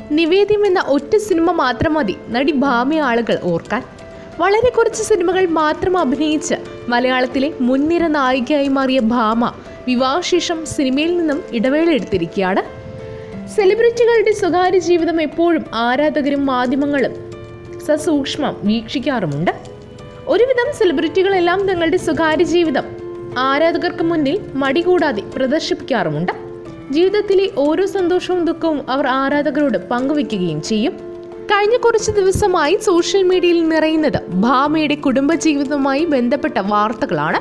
നിവേദ്യം എന്ന ഒറ്റ സിനിമ മാത്രം മതി നടി ഭാമയെ ആളുകൾ ഓർക്കാൻ വളരെ കുറച്ച് സിനിമകൾ മാത്രം അഭിനയിച്ച് മലയാളത്തിലെ മുൻനിര നായികയായി മാറിയ ഭാമ വിവാഹശേഷം സിനിമയിൽ നിന്നും ഇടവേള എടുത്തിരിക്കുകയാണ് സെലിബ്രിറ്റികളുടെ സ്വകാര്യ ജീവിതം എപ്പോഴും ആരാധകരും മാധ്യമങ്ങളും സസൂക്ഷ്മം വീക്ഷിക്കാറുമുണ്ട് ഒരുവിധം സെലിബ്രിറ്റികളെല്ലാം തങ്ങളുടെ സ്വകാര്യ ജീവിതം ആരാധകർക്ക് മുന്നിൽ മടികൂടാതെ പ്രദർശിപ്പിക്കാറുമുണ്ട് ജീവിതത്തിലെ ഓരോ സന്തോഷവും ദുഃഖവും അവർ ആരാധകരോട് പങ്കുവെക്കുകയും ചെയ്യും കഴിഞ്ഞ കുറച്ച് ദിവസമായി സോഷ്യൽ മീഡിയയിൽ നിറയുന്നത് ഭാമയുടെ കുടുംബജീവിതവുമായി ബന്ധപ്പെട്ട വാർത്തകളാണ്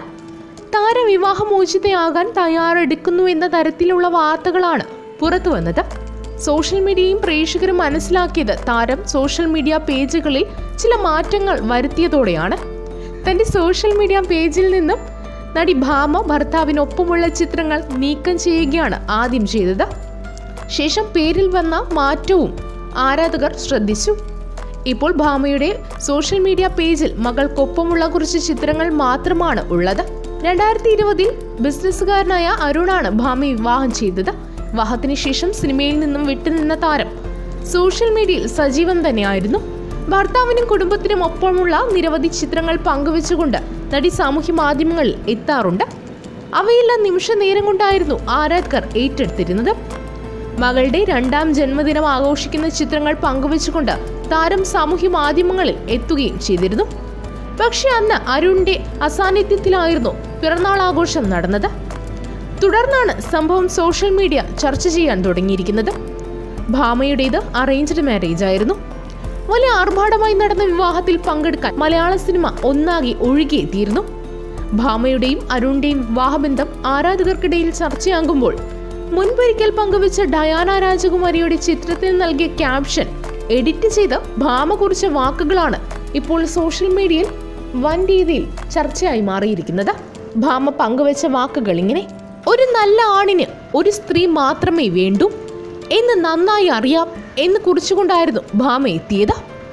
താരവിവാഹമോചിതയാകാൻ തയ്യാറെടുക്കുന്നു എന്ന തരത്തിലുള്ള വാർത്തകളാണ് പുറത്തു വന്നത് സോഷ്യൽ മീഡിയയും പ്രേക്ഷകരും മനസ്സിലാക്കിയത് താരം സോഷ്യൽ മീഡിയ പേജുകളിൽ ചില മാറ്റങ്ങൾ വരുത്തിയതോടെയാണ് തന്റെ സോഷ്യൽ മീഡിയ പേജിൽ നിന്നും നടി ഭാമ ഭർത്താവിനൊപ്പമുള്ള ചിത്രങ്ങൾ നീക്കം ചെയ്യുകയാണ് ആദ്യം ചെയ്തത് ശേഷം പേരിൽ വന്ന മാറ്റവും ആരാധകർ ശ്രദ്ധിച്ചു ഇപ്പോൾ ഭാമയുടെ സോഷ്യൽ മീഡിയ പേജിൽ മകൾക്കൊപ്പമുള്ള കുറച്ച് ചിത്രങ്ങൾ മാത്രമാണ് ഉള്ളത് രണ്ടായിരത്തി ഇരുപതിൽ ബിസിനസ്സുകാരനായ അരുണാണ് ഭാമയെ വിവാഹം ചെയ്തത് വിവാഹത്തിന് ശേഷം സിനിമയിൽ നിന്നും വിട്ടുനിന്ന താരം സോഷ്യൽ മീഡിയയിൽ സജീവം തന്നെയായിരുന്നു ഭർത്താവിനും കുടുംബത്തിനും ഒപ്പമുള്ള നിരവധി ചിത്രങ്ങൾ പങ്കുവെച്ചുകൊണ്ട് നടി സാമൂഹ്യ മാധ്യമങ്ങളിൽ എത്താറുണ്ട് അവയെല്ലാം നിമിഷ നേരം കൊണ്ടായിരുന്നു ആരാധകർ ഏറ്റെടുത്തിരുന്നത് മകളുടെ രണ്ടാം ജന്മദിനം ആഘോഷിക്കുന്ന ചിത്രങ്ങൾ പങ്കുവെച്ചുകൊണ്ട് താരം സാമൂഹ്യ മാധ്യമങ്ങളിൽ എത്തുകയും ചെയ്തിരുന്നു പക്ഷെ അന്ന് അരുണിന്റെ അസാന്നിധ്യത്തിലായിരുന്നു പിറന്നാൾ ആഘോഷം നടന്നത് തുടർന്നാണ് സംഭവം സോഷ്യൽ മീഡിയ ചർച്ച ചെയ്യാൻ തുടങ്ങിയിരിക്കുന്നത് ഭാമയുടേത് അറേഞ്ച്ഡ് മാരേജ് ആയിരുന്നു വലിയ ആർഭാടമായി നടന്ന വിവാഹത്തിൽ പങ്കെടുക്കാൻ മലയാള സിനിമ ഒന്നാകെ ഒഴുകിയെത്തിയിരുന്നു ഭാമയുടെയും അരുണിന്റെയും വിവാഹബന്ധം ആരാധകർക്കിടയിൽ ചർച്ചയാകുമ്പോൾ മുൻപൊരിക്കൽ പങ്കുവച്ച ഡയാന രാജകുമാരിയുടെ ചിത്രത്തിൽ നൽകിയ ക്യാപ്ഷൻ എഡിറ്റ് ചെയ്ത് ഭാമ കുറിച്ച വാക്കുകളാണ് ഇപ്പോൾ സോഷ്യൽ മീഡിയയിൽ വൻ രീതിയിൽ ചർച്ചയായി മാറിയിരിക്കുന്നത് ഭാമ പങ്കുവച്ച വാക്കുകൾ ഇങ്ങനെ ഒരു നല്ല ആണിന് ഒരു സ്ത്രീ മാത്രമേ വേണ്ടൂ എന്ന് നന്നായി അറിയാം എന്ന് കുറിച്ചുകൊണ്ടായിരുന്നു ഭാമ എത്തിയത്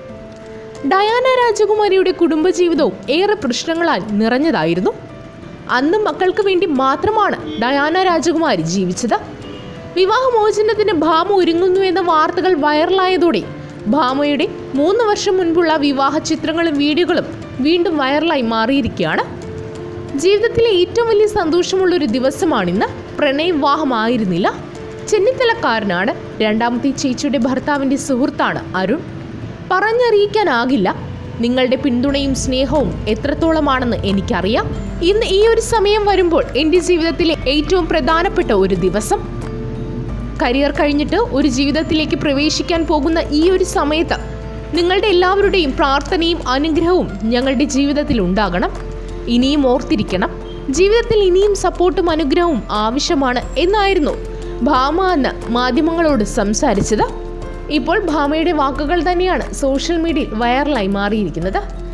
ഡയാന രാജകുമാരിയുടെ കുടുംബജീവിതവും ഏറെ പ്രശ്നങ്ങളാൽ നിറഞ്ഞതായിരുന്നു അന്ന് മക്കൾക്ക് വേണ്ടി മാത്രമാണ് ഡയാന രാജകുമാരി ജീവിച്ചത് വിവാഹമോചനത്തിന് ഭാമ ഒരുങ്ങുന്നു എന്ന വാർത്തകൾ വൈറലായതോടെ ഭാമയുടെ മൂന്ന് വർഷം മുൻപുള്ള വിവാഹ ചിത്രങ്ങളും വീഡിയോകളും വീണ്ടും വൈറലായി മാറിയിരിക്കുകയാണ് ജീവിതത്തിലെ ഏറ്റവും വലിയ സന്തോഷമുള്ള ഒരു ദിവസമാണിന്ന് പ്രണയ വിവാഹമായിരുന്നില്ല ചെന്നിത്തലക്കാരനാണ് രണ്ടാമത്തെ ചേച്ചിയുടെ ഭർത്താവിന്റെ സുഹൃത്താണ് അരുൺ പറഞ്ഞറിയിക്കാനാകില്ല നിങ്ങളുടെ പിന്തുണയും സ്നേഹവും എത്രത്തോളമാണെന്ന് എനിക്കറിയാം ഇന്ന് ഈ ഒരു സമയം വരുമ്പോൾ എൻ്റെ ജീവിതത്തിലെ ഏറ്റവും പ്രധാനപ്പെട്ട ഒരു ദിവസം കരിയർ കഴിഞ്ഞിട്ട് ഒരു ജീവിതത്തിലേക്ക് പ്രവേശിക്കാൻ പോകുന്ന ഈ ഒരു സമയത്ത് നിങ്ങളുടെ എല്ലാവരുടെയും പ്രാർത്ഥനയും അനുഗ്രഹവും ഞങ്ങളുടെ ജീവിതത്തിൽ ഉണ്ടാകണം ഇനിയും ഓർത്തിരിക്കണം ജീവിതത്തിൽ ഇനിയും സപ്പോർട്ടും അനുഗ്രഹവും ആവശ്യമാണ് എന്നായിരുന്നു ഭാമ അന്ന് മാധ്യമങ്ങളോട് സംസാരിച്ചത് ഇപ്പോൾ ഭാമയുടെ വാക്കുകൾ തന്നെയാണ് സോഷ്യൽ മീഡിയയിൽ വൈറലായി മാറിയിരിക്കുന്നത്